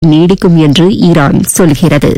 நீடிக்கும் என்று ஈரான் சொல்கிறது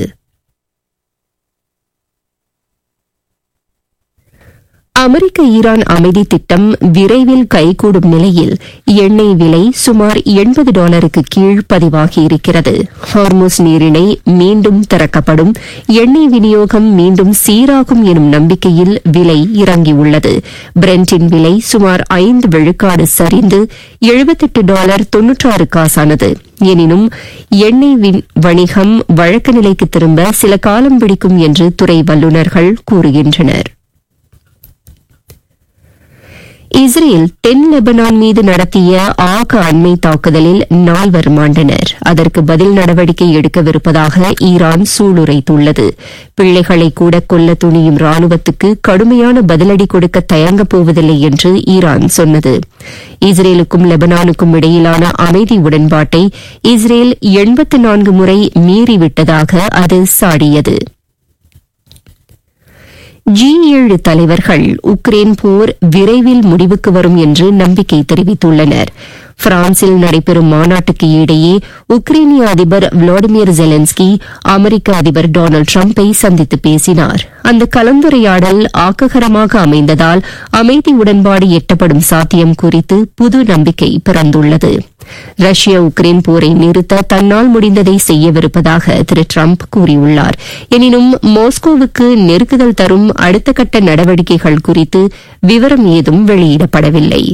அமெரிக்க ஈரான் அமைதி திட்டம் விரைவில் கைகூடும் நிலையில் எண்ணெய் விலை சுமார் எண்பது டாலருக்கு கீழ் பதிவாகியிருக்கிறது ஹார்மோஸ் நீரிணை மீண்டும் திறக்கப்படும் எண்ணெய் விநியோகம் மீண்டும் சீராகும் எனும் நம்பிக்கையில் விலை இறங்கியுள்ளது பிரெண்டின் விலை சுமார் ஐந்து விழுக்காடு சரிந்து எழுபத்தெட்டு டாலர் தொன்னூற்றாறு காசானது எனினும் எண்ணெய் வணிகம் வழக்க நிலைக்கு திரும்ப சில காலம் பிடிக்கும் என்று துறை வல்லுநர்கள் கூறுகின்றனர் இஸ்ரேல் தென் லெபனான் மீது நடத்திய ஆக அண்மை தாக்குதலில் நால்வர் மாண்டனர் அதற்கு பதில் நடவடிக்கை எடுக்கவிருப்பதாக ஈரான் சூளுரைத்துள்ளது பிள்ளைகளை கூட கொல்ல துணியும் ராணுவத்துக்கு கடுமையான பதிலடி கொடுக்க தயங்கப் போவதில்லை என்று ஈரான் சொன்னது இஸ்ரேலுக்கும் லெபனானுக்கும் இடையிலான அமைதி உடன்பாட்டை இஸ்ரேல் எண்பத்து நான்கு முறை மீறிவிட்டதாக அது சாடியது ஜி ஏழு தலைவர்கள் உக்ரைன் போர் விரைவில் முடிவுக்கு வரும் என்று நம்பிக்கை தெரிவித்துள்ளனர் பிரான்சில் நடைபெறும் மாநாட்டுக்கு இடையே உக்ரைனிய அதிபர் விளாடிமிர் ஜெலன்ஸ்கி அமெரிக்க அதிபர் டொனால்டு டிரம்பை சந்தித்து பேசினார் அந்த கலந்துரையாடல் ஆக்ககரமாக அமைந்ததால் அமைதி உடன்பாடு எட்டப்படும் சாத்தியம் குறித்து புது நம்பிக்கை பிறந்துள்ளது ரஷ்யா உக்ரைன் போரை நிறுத்த தன்னால் முடிந்ததை செய்யவிருப்பதாக திரு டிரம்ப் கூறியுள்ளார் எனினும் மாஸ்கோவுக்கு நெருக்குதல் தரும் அடுத்த கட்ட நடவடிக்கைகள் குறித்து விவரம் ஏதும் வெளியிடப்படவில்லை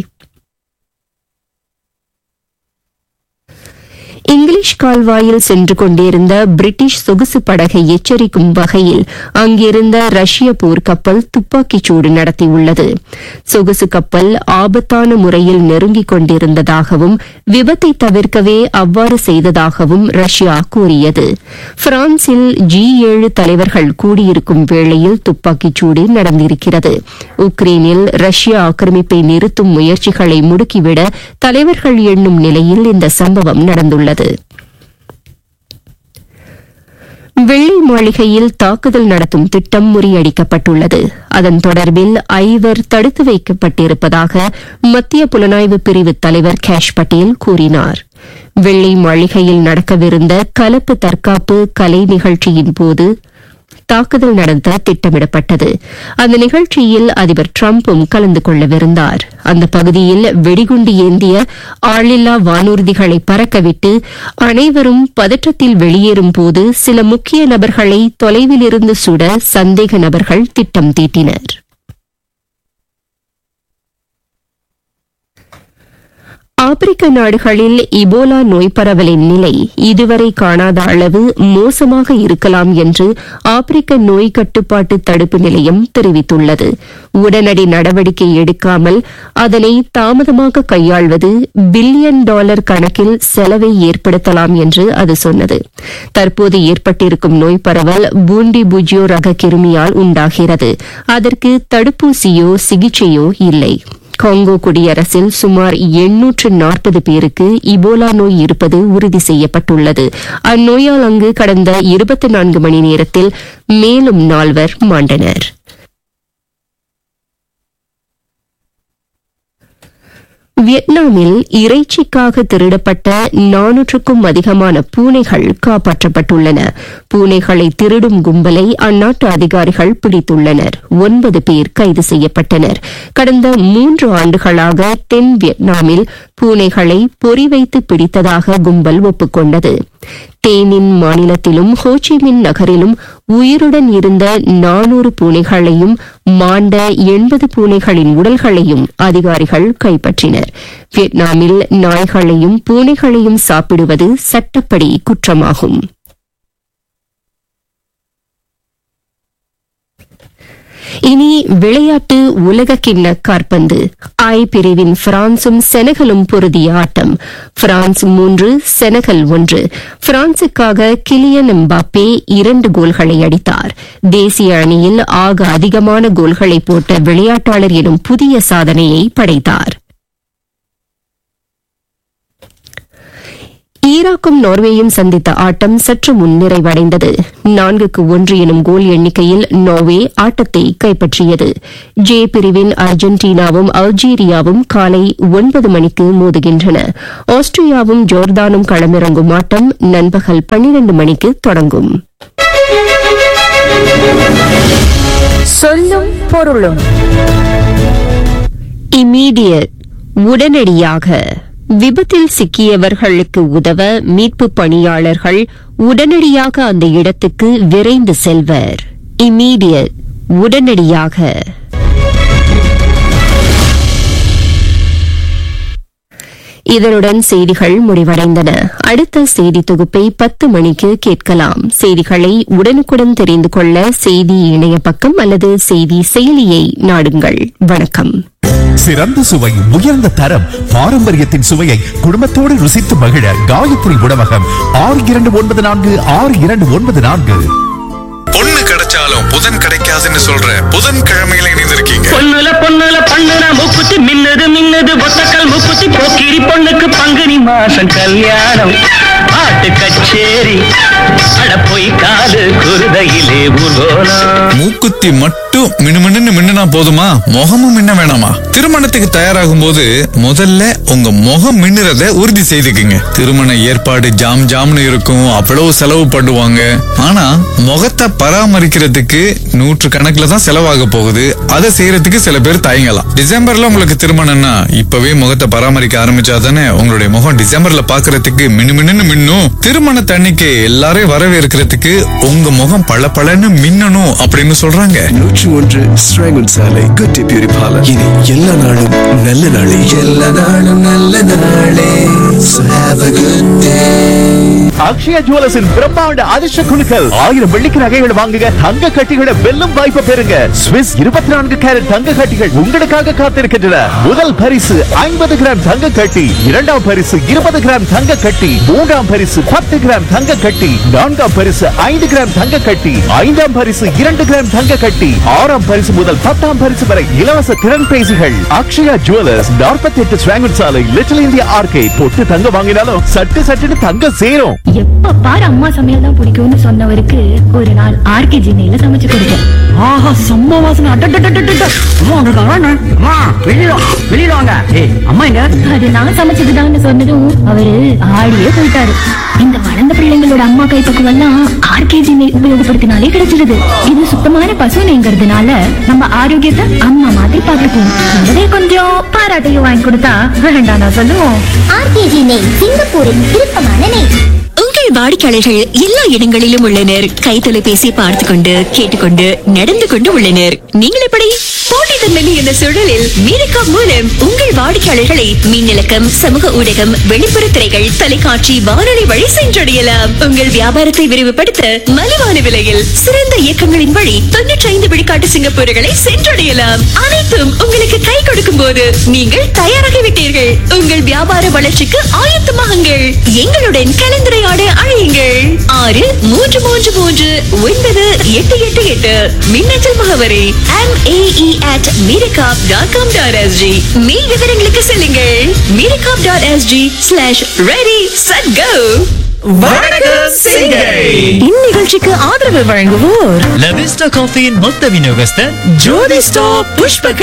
இங்கிலீஷ் கால்வாயில் சென்று கொண்டிருந்த பிரிட்டிஷ் சொகுசு படகை எச்சரிக்கும் வகையில் அங்கிருந்த ரஷ்ய போர்க்கப்பல் துப்பாக்கிச் சூடு நடத்தியுள்ளது சொகுசு கப்பல் ஆபத்தான முறையில் நெருங்கிக் கொண்டிருந்ததாகவும் விபத்தை தவிர்க்கவே அவ்வாறு செய்ததாகவும் ரஷ்யா கூறியது பிரான்சில் ஜி ஏழு தலைவர்கள் கூடியிருக்கும் வேளையில் துப்பாக்கிச் சூடு நடந்திருக்கிறது உக்ரைனில் ரஷ்ய ஆக்கிரமிப்பை நிறுத்தும் முயற்சிகளை முடுக்கிவிட தலைவர்கள் எண்ணும் நிலையில் இந்த சம்பவம் நடந்துள்ளது வெள்ளை மாளிகையில் தாக்குதல் நடத்தும் திட்டம் முறியடிக்கப்பட்டுள்ளது அதன் தொடர்பில் ஐவர் தடுத்து வைக்கப்பட்டிருப்பதாக மத்திய புலனாய்வு பிரிவு தலைவர் கேஷ் பட்டேல் கூறினார் வெள்ளை மாளிகையில் நடக்கவிருந்த கலப்பு தற்காப்பு கலை நிகழ்ச்சியின் போது தாக்குதல் நடத்த திட்டமிடப்பட்டது அந்த நிகழ்ச்சியில் அதிபர் டிரம்பும் கலந்து கொள்ளவிருந்தார் அந்த பகுதியில் வெடிகுண்டு ஏந்திய ஆளில்லா வானூர்திகளை பறக்கவிட்டு அனைவரும் பதற்றத்தில் வெளியேறும் போது சில முக்கிய நபர்களை தொலைவில் இருந்து சுட சந்தேக நபர்கள் திட்டம் தீட்டினர் ஆப்பிரிக்க நாடுகளில் இபோலா நோய் பரவலின் நிலை இதுவரை காணாத அளவு மோசமாக இருக்கலாம் என்று ஆப்பிரிக்க நோய் கட்டுப்பாட்டு தடுப்பு நிலையம் தெரிவித்துள்ளது உடனடி நடவடிக்கை எடுக்காமல் அதனை தாமதமாக கையாள்வது பில்லியன் டாலர் கணக்கில் செலவை ஏற்படுத்தலாம் என்று அது சொன்னது தற்போது ஏற்பட்டிருக்கும் நோய் பரவல் பூண்டி புஜியோ ரக கிருமியால் உண்டாகிறது அதற்கு தடுப்பூசியோ சிகிச்சையோ இல்லை காங்கோ குடியரசில் சுமார் எண்ணூற்று நாற்பது பேருக்கு இபோலா நோய் இருப்பது உறுதி செய்யப்பட்டுள்ளது அந்நோயால் அங்கு கடந்த இருபத்தி நான்கு மணி நேரத்தில் மேலும் நால்வர் மாண்டனர் வியட்நாமில் இறைச்சிக்காக திருடப்பட்ட நானூற்றுக்கும் அதிகமான பூனைகள் காப்பாற்றப்பட்டுள்ளன பூனைகளை திருடும் கும்பலை அந்நாட்டு அதிகாரிகள் பிடித்துள்ளனர் ஒன்பது பேர் கைது செய்யப்பட்டனர் கடந்த மூன்று ஆண்டுகளாக தென் வியட்நாமில் பூனைகளை பொறி வைத்து பிடித்ததாக கும்பல் ஒப்புக்கொண்டது தேனின் மாநிலத்திலும் ஹோச்சிமின் நகரிலும் உயிருடன் இருந்த நானூறு பூனைகளையும் மாண்ட எண்பது பூனைகளின் உடல்களையும் அதிகாரிகள் கைப்பற்றினர் வியட்நாமில் நாய்களையும் பூனைகளையும் சாப்பிடுவது சட்டப்படி குற்றமாகும் இனி விளையாட்டு உலக கிண்ண காற்பந்து ஐ பிரிவின் பிரான்சும் செனகலும் பொருதிய ஆட்டம் பிரான்ஸ் மூன்று செனகல் ஒன்று பிரான்சுக்காக கிலியன் எம்பாப்பே இரண்டு கோல்களை அடித்தார் தேசிய அணியில் ஆக அதிகமான கோல்களை போட்ட விளையாட்டாளர் எனும் புதிய சாதனையை படைத்தார் ஈராக்கும் நார்வேயும் சந்தித்த ஆட்டம் சற்று முன் நிறைவடைந்தது நான்குக்கு ஒன்று எனும் கோல் எண்ணிக்கையில் நார்வே ஆட்டத்தை கைப்பற்றியது ஜே பிரிவின் அர்ஜென்டினாவும் அல்ஜீரியாவும் காலை ஒன்பது மணிக்கு மோதுகின்றன ஆஸ்திரியாவும் ஜோர்தானும் களமிறங்கும் ஆட்டம் நண்பகல் பன்னிரண்டு மணிக்கு தொடங்கும் சொல்லும் பொருளும் இம்மீடியட் உடனடியாக விபத்தில் சிக்கியவர்களுக்கு உதவ மீட்பு பணியாளர்கள் உடனடியாக அந்த இடத்துக்கு விரைந்து செல்வர் இம்மீடியட் உடனடியாக இதனுடன் செய்திகள் முடிவடைந்தன அடுத்த செய்தி தொகுப்பை பத்து மணிக்கு கேட்கலாம் செய்திகளை உடனுக்குடன் தெரிந்து கொள்ள செய்தி இணைய பக்கம் அல்லது செய்தி செயலியை நாடுங்கள் வணக்கம் சிறந்த சுவை உயர்ந்த தரம் பாரம்பரியத்தின் சுவையை குடும்பத்தோடு ருசித்து மகிழ காயத்ரி உணவகம் ஆறு இரண்டு ஒன்பது நான்கு ஆறு இரண்டு ஒன்பது நான்கு பொண்ணு கிடைச்சாலும் புதன் கிடைக்காதுன்னு சொல்ற புதன் கிழமையில இணைந்திருக்கீங்க பொண்ணுல பொண்ணுல பண்ணுன மூக்குத்தி மின்னுது மின்னுது ஒத்தக்கல் மூக்குத்தி போக்கிரி பொண்ணுக்கு பங்குனி மாசம் கல்யாணம் பாட்டு கச்சேரி அட போய் காது குருதையிலே ஊர்வலம் மூக்குத்தி மட்டும் மினுமின்னு மின்னுனா போதுமா முகமும் மின்ன வேணாமா திருமணத்துக்கு தயாராகும் போது முதல்ல உங்க முகம் மின்னுறத உறுதி செய்துக்குங்க திருமண ஏற்பாடு ஜாம் ஜாம்னு இருக்கும் அவ்வளவு செலவு பண்ணுவாங்க ஆனா முகத்தை பராமரிக்கிறதுக்கு நூற்று கணக்குல தான் செலவாக போகுது அதை செய்யறதுக்கு சில பேர் தயங்கலாம் டிசம்பர்ல உங்களுக்கு திருமணம்னா இப்பவே முகத்தை பராமரிக்க ஆரம்பிச்சாதானே உங்களுடைய முகம் டிசம்பர்ல பாக்குறதுக்கு மினுமின்னு மின்னும் திருமண தண்ணிக்கு எல்லாரையும் வரவேற்கிறதுக்கு உங்க முகம் பளபளன்னு மின்னணும் அப்படின்னு சொல்றாங்க நூற்றி ஒன்று ஸ்ராங்கன் சாலை குட்டி பியூரி பார்லர் இனி எல்லா நாளும் நல்ல நாளே எல்லா நாளும் நல்ல நாளே So have a good day. Akshaya ஜுவல்லர்ஸின் பிரம்மாண்ட அதிர்ஷ்ட குழுக்கள் ஆயிரம் வெள்ளிக்கு நகைகள் வாங்குங்க தங்க கட்டிகளை வெல்லும் வாய்ப்பை பெறுங்க ஸ்விஸ் இருபத்தி நான்கு கேரட் தங்க கட்டிகள் உங்களுக்காக காத்திருக்கின்றன முதல் பரிசு ஐம்பது கிராம் தங்க கட்டி இரண்டாம் பரிசு இருபது கிராம் தங்க கட்டி மூன்றாம் பரிசு பத்து கிராம் தங்க கட்டி நான்காம் பரிசு ஐந்து கிராம் தங்க கட்டி ஐந்தாம் பரிசு இரண்டு கிராம் தங்க கட்டி ஆறாம் பரிசு முதல் பத்தாம் பரிசு வரை இலவச திறன் பேசிகள் அக்ஷயா ஜுவல்லர்ஸ் நாற்பத்தி எட்டு ஸ்வாங்கன் சாலை லிட்டில் இந்தியா ஆர்கேட் பொட்டு தங்க வாங்கினாலும் சட்டு சட்டுன்னு தங்க சேரும் எப்ப பாரு அம்மா சமையல் தான் பிடிக்கும்னு சொன்னவருக்கு ஒரு நாள் ஆர்கே ஜினையில சமைச்சு கொடுத்தேன் ஆஹா செம்ம வாசனை அட்டட்டட்டட்டட்ட. அம்மா, உங்களுக்கு அழகா அம்மா, வெளியில வா, வெளியில வாங்க ஏய் அம்மா எங்க அது நான் சமைச்சதுதான்னு சொன்னதும் அவரு ஆடியே போயிட்டாரு இந்த வளர்ந்த பிள்ளைங்களோட அம்மா கைப்பக்குவம் எல்லாம் ஆர்கேஜி நெய் உபயோகப்படுத்தினாலே கிடைச்சிருது இது சுத்தமான பசு நெய்ங்கிறதுனால நம்ம ஆரோக்கியத்தை அம்மா மாதிரி பாத்துக்குவோம் கூடவே கொஞ்சம் பாராட்டையும் வாங்கி கொடுத்தா வேண்டாம் நான் சொல்லுவோம் ஆர்கேஜி நெய் சிங்கப்பூரின் விருப்பமான நெய் உங்கள் வாடிக்கையாளர்கள் எல்லா இடங்களிலும் உள்ளனர் கை தொலைபேசி பார்த்து கொண்டு கேட்டுக்கொண்டு நடந்து கொண்டு உள்ளனர் நீங்கள் எப்படி போட்டித்தன்மை என்ற சூழலில் மீனக்கா மூலம் உங்கள் வாடிக்கையாளர்களை மின்னலக்கம் சமூக ஊடகம் வெளிப்புற திரைகள் தொலைக்காட்சி வானொலி வழி சென்றடையலாம் உங்கள் வியாபாரத்தை விரிவுபடுத்த மலிவான விலையில் சிறந்த இயக்கங்களின் வழி தொன்னூற்றி ஐந்து விழுக்காட்டு சிங்கப்பூர்களை சென்றடையலாம் அனைத்தும் உங்களுக்கு கை கொடுக்கும் போது நீங்கள் தயாராகிவிட்டீர்கள் உங்கள் வியாபார வளர்ச்சிக்கு ஆயத்தமாகுங்கள் எங்களுடன் கலந்துரையாட அழையுங்கள் ஆறு மூன்று மூன்று மூன்று ஒன்பது எட்டு எட்டு எட்டு மின்னஞ்சல் முகவரி எம் ஏஇ அட் மீரகாப் டாட் காம் டாட் எஸ்ஜி மேல் விவரங்களுக்கு செல்லுங்கள் மீரகாப் dot S G slash ready set go இந்நிகழ்ச்சிக்கு ஆதரவு வழங்குவோர் லவிஸ்டா காஃபியின் மொத்த விநியோகஸ்தர் ஜோதி ஸ்டாப் புஷ்ப